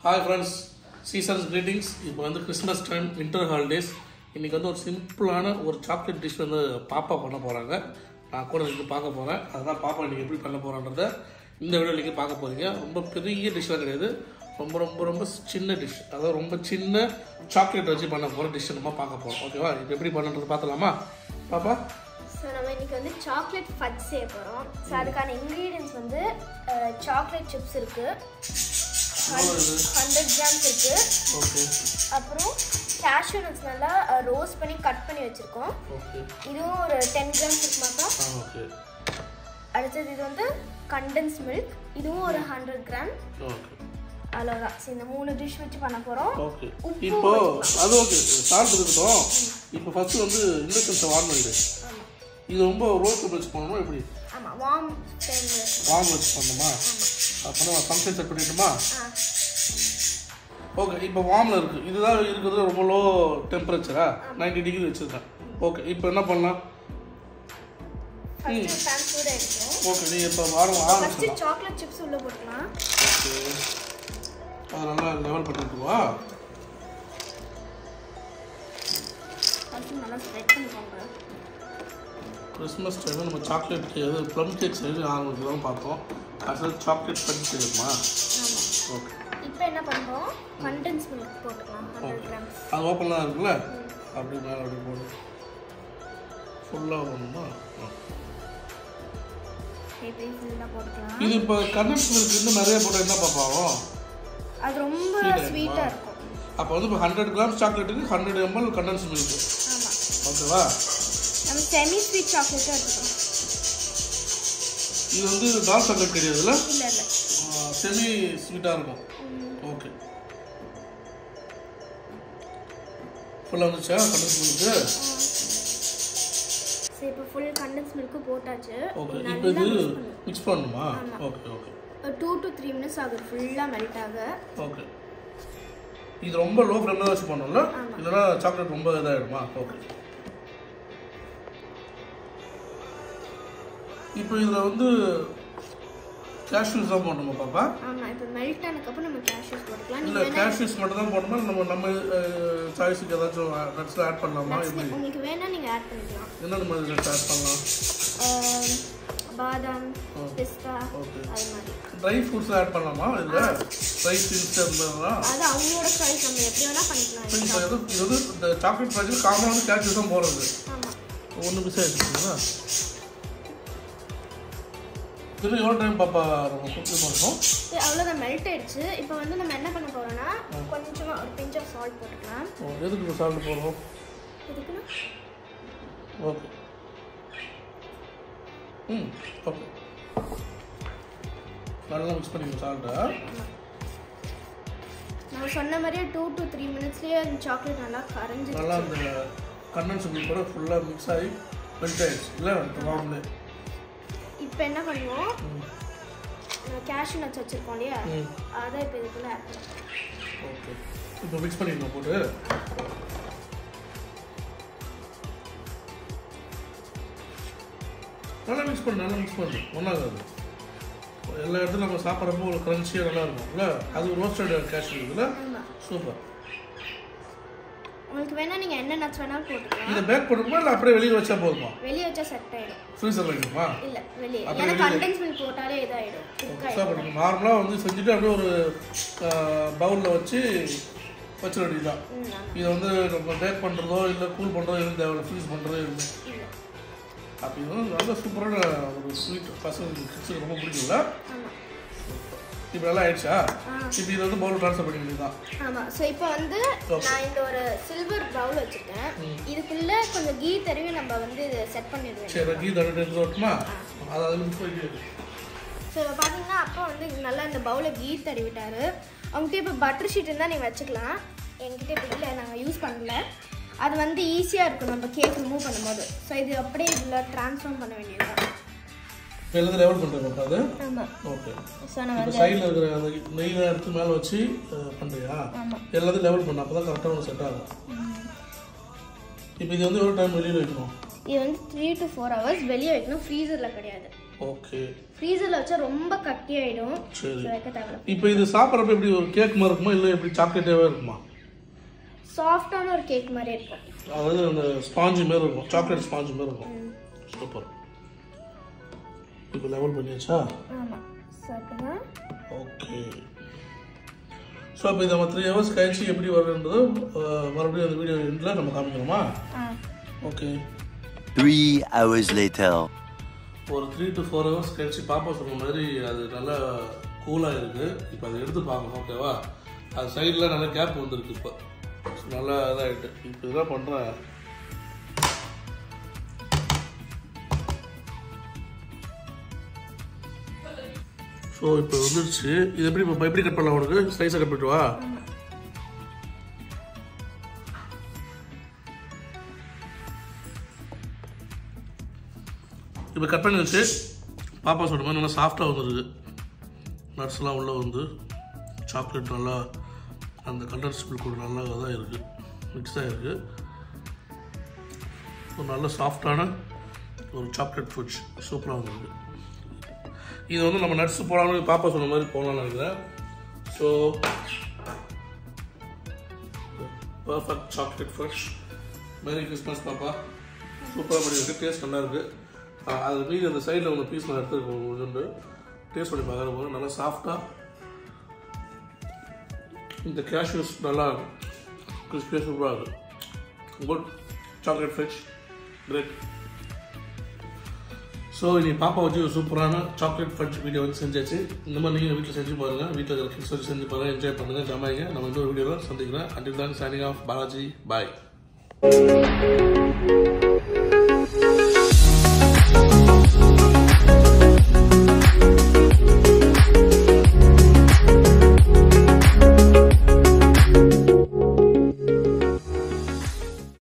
Hi friends seasons greetings இப்போ வந்து Christmas time winter holidays இன்றைக்கி வந்து ஒரு சிம்பிளான ஒரு சாக்லேட் டிஷ் வந்து பாப்பா பண்ண போகிறாங்க நான் கூட இன்றைக்கி பார்க்க போகிறேன் அதுதான் பாப்பா இன்றைக்கி எப்படி பண்ண போகிறான்றத இந்த வீடியோ இன்றைக்கி பார்க்க போகிறீங்க ரொம்ப பெரிய டிஷ்லாம் கிடையாது ரொம்ப ரொம்ப ரொம்ப சின்ன டிஷ் அதாவது ரொம்ப சின்ன சாக்லேட் வச்சு பண்ண போகிற டிஷ் நம்ம பார்க்க போகிறோம் ஓகேவா இது எப்படி பண்ணுறது பார்த்துலாமா பாப்பா ஸோ நம்ம இன்னைக்கு வந்து சாக்லேட் ஃபட் செய்ய போகிறோம் ஸோ அதுக்கான இன்க்ரீடியன்ஸ் வந்து சாக்லேட் சிப்ஸ் இருக்கு ஹண்ட்ரட் கிராம்ஸ் இருக்கு ஓகே அப்புறம் கேஷ்யூ நட்ஸ் நல்லா ரோஸ்ட் பண்ணி கட் பண்ணி வச்சிருக்கோம் ஓகே இதுவும் ஒரு டென் கிராம்ஸ் இருக்குமாக்கா ஆ ஓகே அடுத்தது இது வந்து கண்டென்ஸ் மில்க் இதுவும் ஒரு ஹண்ட்ரட் கிராம் ஓகே அவ்வளோதான் ஸோ இந்த மூணு டிஷ் வச்சு பண்ண போகிறோம் ஓகே உப்பு இப்போ அது ஓகே சால்ட் இருக்கட்டும் இப்போ ஃபர்ஸ்ட் வந்து இண்டக்ஷன்ஸை வார்ம் பண்ணிடு ஆமாம் இது ரொம்ப ரோஸ்ட் வச்சு பண்ணணுமா எப்படி ஆமாம் வார்ம் டைமில் வார்ம் வச்சு பண்ணணுமா அப்போ ஃபங்க்ஷன் செட் பண்ணிட்டுமா ஆ ஓகே இப்போ வார்மில் இருக்குது இதுதான் இருக்கிறது ரொம்ப லோ டெம்பரேச்சரா 90 டிகிரி வச்சுருக்கேன் ஓகே இப்போ என்ன பண்ணலாம் ஃபஸ்ட்டு பேன் சூடாக இருக்கும் ஓகே நீ இப்போ வாரம் ஆரம்பிச்சிடலாம் ஃபஸ்ட்டு சாக்லேட் சிப்ஸ் உள்ளே போட்டுக்கலாம் ஓகே அது நல்லா லெவல் பண்ணிட்டுவா ஃபஸ்ட்டு நல்லா ஸ்ப்ரெட் பண்ணிக்கோங்க கிறிஸ்மஸ் டைமில் நம்ம சாக்லேட் எது ப்ளம் கேக் செய்து ஆரம்பிக்கலாம் பார்த்தோம் அடுத்தது சாக்லேட் பண்ணி செய்யணுமா ஆமாம் ஓகே இப்போ என்ன பண்ணுறோம் கண்டென்ஸ் மில்க் போட்டுக்கலாம் ஹண்ட்ரட் கிராம்ஸ் அது ஓப்பன்லாம் இருக்குல்ல அப்படி மேலே அப்படி போடு ஃபுல்லாக வரணுமா இப்படி ஃபுல்லாக போட்டுக்கலாம் இது இப்போ கண்டன்ஸ் மில்க் இன்னும் நிறைய போட்டால் என்ன பாப்பாவும் அது ரொம்ப Sweet ஆ ஸ்வீட்டாக இருக்கும் அப்போ வந்து இப்போ ஹண்ட்ரட் கிராம்ஸ் சாக்லேட்டுக்கு ஹண்ட்ரட் எம்எல் கண்டன்ஸ் மில்க் ஆமாம் ஓகேவா நம்ம செமி ஸ்வீட் சாக்லேட்டாக எடுத்துக்கலாம் இது வந்து டார்க் சாக்லேட் கிடையாதுல்ல இல்லை இல்லை செமி ஸ்வீட்டாக இருக்கும் ஓகே ஃபுல்லாக வந்துச்சா கண்டன்ஸ் மில்க்கு சரி இப்போ ஃபுல் கண்டென்ஸ் மில்க்கு போட்டாச்சு ஓகே இது இப்போ நல்லா இது mix பண்ணு. மிக்ஸ் பண்ணணுமா ஓகே ஓகே ஒரு டூ டு த்ரீ மினிட்ஸ் ஆகுது ஃபுல்லாக மெல்ட் ஆக ஓகே இது ரொம்ப லோ ஃப்ளேமில் வச்சு பண்ணணும்ல இல்லைன்னா சாக்லேட் ரொம்ப இதாகிடுமா ஓகே இப்போ இதில் வந்து கேஷ்யூஸ் தான் போடணுமா பாப்பா ஆமாம் இப்போ மெல்ட் ஆனதுக்கப்புறம் நம்ம கேஷ்யூஸ் போட்டுக்கலாம் இல்லை கேஷ்யூஸ் மட்டும் தான் போடணுமா நம்ம நம்ம சாய்ஸுக்கு ஏதாச்சும் நட்ஸில் ஆட் பண்ணலாமா எப்படி நீங்கள் உங்களுக்கு வேணால் நீங்கள் ஆட் பண்ணிக்கலாம் என்னென்ன மாதிரி நட்ஸ் ஆட் பண்ணலாம் ஆம், பாதாம் பிஸ்தா ஓகே அது மாதிரி ட்ரை ஃப்ரூட்ஸ் ஆட் பண்ணலாமா இதில் ட்ரை ஃபின்ஸ் இருந்ததுலாம் அது அவங்களோட சாய்ஸ் நம்ம எப்படி வேணால் பண்ணிக்கலாம் இப்போ எது இது வந்து இந்த சாக்லேட் ப்ராஜெக்ட் காமனாக வந்து கேஷ்யூஸ் தான் போடுறது ஆமாம் ஒன்று மிஸ் ஆகிடுச்சுங்களா இன்னும் எவ்வளோ டைம் பாப்பா நம்ம குக் பண்ணணும் சரி அவ்வளோதான் மெல்ட் ஆயிடுச்சு இப்போ வந்து நம்ம என்ன பண்ண போகிறோம்னா கொஞ்சமாக ஒரு பிஞ்ச் ஆஃப் சால்ட் போட்டுக்கலாம் ஓ, எதுக்கு சாப்பிட்டு போகிறோம் எதுக்குன்னா ஓகே ம் ஓகே நல்லா மிக்ஸ் பண்ணிக்கணும் சால்ட்டை நான் சொன்ன மாதிரியே டூ டு த்ரீ மினிட்ஸ்லேயே அந்த சாக்லேட் நல்லா கரைஞ்சி நல்லா அந்த கண்டன்ஸ் மில்க் கூட ஃபுல்லாக மிக்ஸ் ஆகி மெல்ட் ஆயிடுச்சு இல்லை வாம்லே இப்போ என்ன பண்ணுவோம் கேஷ்யூ நட்ஸ் வச்சுருக்கோம் இல்லையா ம் அதை இப்போ இதுக்குள்ளே ஆட் பண்ணுவோம் ஓகே இப்போ மிக்ஸ் பண்ணிடணும் போட்டு நல்லா மிக்ஸ் பண்ணு நல்லா மிக்ஸ் பண்ணு ஒன்றாகாது எல்லா இடத்துலையும் நம்ம சாப்பிட்றப்போ ஒரு க்ரன்ச்சியாக நல்லா இருக்கும்ல அது ரோஸ்டட் கேஷ்யூ இருக்குல்ல ஆமாம் சூப்பர் உங்களுக்கு வேணால் நீங்கள் என்ன நட்ஸ் வேணாலும் போட்டுக்கலாம் இதை பேக் பண்ணணுமா இல்லை அப்படியே வெளியே வச்சா போதுமா வெளியே வச்சா செட் ஆகிடும் ஃப்ரீசர் வைக்கணுமா இல்லை வெளியே அப்ப ஏன்னா வெளியே. கண்டென்ஸ் மில்க் போட்டாலே இதாகிடும் குக் ஆகிடும் சார் நீங்கள் நார்மலாக வந்து செஞ்சுட்டு அப்படியே ஒரு பவுலில் வச்சு வச்சிட வேண்டியதுதான் ம் ஆமாம் இதை வந்து நம்ம பேக் பண்ணுறதோ இல்லை கூல் பண்ணுறதோ எதுவும் தேவையில்ல ஃப்ரீஸ் பண்ணுறதோ எதுவும் இல்லை அப்போ இது வந்து நல்ல சூப்பரான ஒரு ஸ்வீட் பசங்க கிட்ஸுக்கு ரொம்ப பிடிக்கும்ல ஆமாம் இப்போ நல்லா ஆயிடுச்சா ஆ. இப்போ இதை வந்து பவுல் ட்ரான்ஸ்ஃபர் பண்ணி வேண்டியதுதான் ஆமாம் ஸோ இப்போ வந்து நான் இந்த ஒரு சில்வர் பவுல் வச்சுருக்கேன் இதுக்குள்ளே கொஞ்சம் கீ தருவி நம்ம வந்து இதை செட் பண்ணிடுவேன் சரி கீ தடவை எடுத்து வரட்டுமா அதை அதில் மிக்ஸ் பண்ணி ஸோ இப்போ பார்த்தீங்கன்னா அப்பா வந்து நல்லா இந்த பவுலை கீ தடவி விட்டாரு அவங்ககிட்ட இப்போ பட்டர் ஷீட் இருந்தால் நீங்கள் வச்சுக்கலாம் என்கிட்ட இப்போ இல்லை நாங்கள் யூஸ் பண்ணல அது வந்து ஈஸியாக இருக்கும் நம்ம கேக் ரிமூவ் பண்ணும்போது ஸோ இது அப்படியே இதில் ட்ரான்ஸ்ஃபார்ம் பண்ண வேண்டியது இப்போ எல்லாத்தையும் லெவல் பண்ணுறேன் அது ஆமாம் ஓகே ஸோ நம்ம இப்போ சைடில் இருக்கிற அந்த நெய் எடுத்து மேலே வச்சு அஹ், பண்ணுறியா ஆமாம் எல்லாத்தையும் லெவல் பண்ண அப்போ தான் கரெக்டாக ஒன்று செட் ஆகும் இப்போ இது வந்து எவ்வளோ டைம் வெளியில் வைக்கணும் இது வந்து த்ரீ டு ஃபோர் ஹவர்ஸ் வெளியே வைக்கணும் ஃப்ரீசரில் கிடையாது ஓகே ஃப்ரீசரில் வச்சா ரொம்ப கட்டியாயிடும் சரி So, வைக்க தேவையில்ல இப்போ இது சாப்பிட்றப்ப எப்படி ஒரு கேக் மாதிரி இருக்குமா இல்லை எப்படி சாக்லேட்டாகவே இருக்குமா சாஃப்டான ஒரு கேக் மாதிரி இருக்கும் அதாவது அந்த ஸ்பாஞ்சு மாதிரி இருக்கும் சாக்லேட் ஸ்பாஞ்சு மாதிரி இருக்கும் சூப்பர் இப்போ லெவல் பண்ணியாச்சா ஆமாம் ஸோ அப்படிதான் ஓகே ஸோ அப்போ இதை நம்ம த்ரீ ஹவர்ஸ் கழிச்சு எப்படி வருன்றது அஹ், மறுபடியும் அந்த வீடியோ எண்டில் நம்ம காமிக்கணுமா ஆ ஓகே Three hours later. ஒரு த்ரீ டு ஃபோர் ஹவர்ஸ் கழிச்சு பாப்பா சொன்ன மாதிரி அது நல்லா கூலாக இருக்குது இப்போ அதை எடுத்து பார்க்கணும் ஓகேவா அது சைடில் நல்லா கேப் வந்துருக்கு இப்போ ஸோ நல்லா இதாகிட்டு இப்போ இதெல்லாம் பண்ணுறேன் ஸோ இப்போ வந்துருச்சு இது எப்படி இப்போ எப்படி கட் பண்ணலாம் உனக்கு ஸ்லைஸாக கட் பண்ணிட்டு வா இப்போ கட் பண்ணி வச்சு பாப்பா சொன்ன மாதிரி நல்லா சாஃப்டாக வந்துருக்கு நட்ஸ்லாம் உள்ளே வந்து சாக்லேட் நல்லா அந்த கண்டன்ஸ்பிள் கூட நல்லா தான் இருக்குது மிக்ஸ் ஆகிருக்கு ஒரு நல்ல சாஃப்டான ஒரு சாக்லேட் ஃப்ரூட்ஸ் சூப்பராக வந்துருக்கு இது வந்து நம்ம நட்ஸ் போடாமல் பாப்பா சொன்ன மாதிரி போகலாம்னு நினைக்கிறேன் so perfect chocolate fresh merry Christmas பாப்பா சூப்பராக பண்ணியிருக்கு டேஸ்ட் நல்லா இருக்கு அஹ் அது மீதி அந்த சைடில் உள்ள பீஸ் நான் எடுத்துருக்கோம் கொஞ்சோண்டு டேஸ்ட் பண்ணி பார்க்குற போது நல்லா சாஃப்டாக இந்த கேஷ்யூஸ் நல்லா கிறிஸ்பியாக சூப்பராக இருக்கு good chocolate fresh great so இனி பாப்பா வச்சு ஒரு சூப்பரான சாக்லேட் ஃபட்ஜ் வீடியோ வந்து செஞ்சாச்சு இந்த மாதிரி நீங்கள் வீட்டில் செஞ்சு பாருங்கள் வீட்டில் இருக்கிற கிட்ஸ் வச்சு செஞ்சு பாருங்கள் என்ஜாய் பண்ணுங்கள் ஜமாயிங்க நம்ம இன்னொரு வீடியோவில் சந்திக்கிறேன் அண்டில் தான் சைனிங் ஆஃப் பாலாஜி பாய்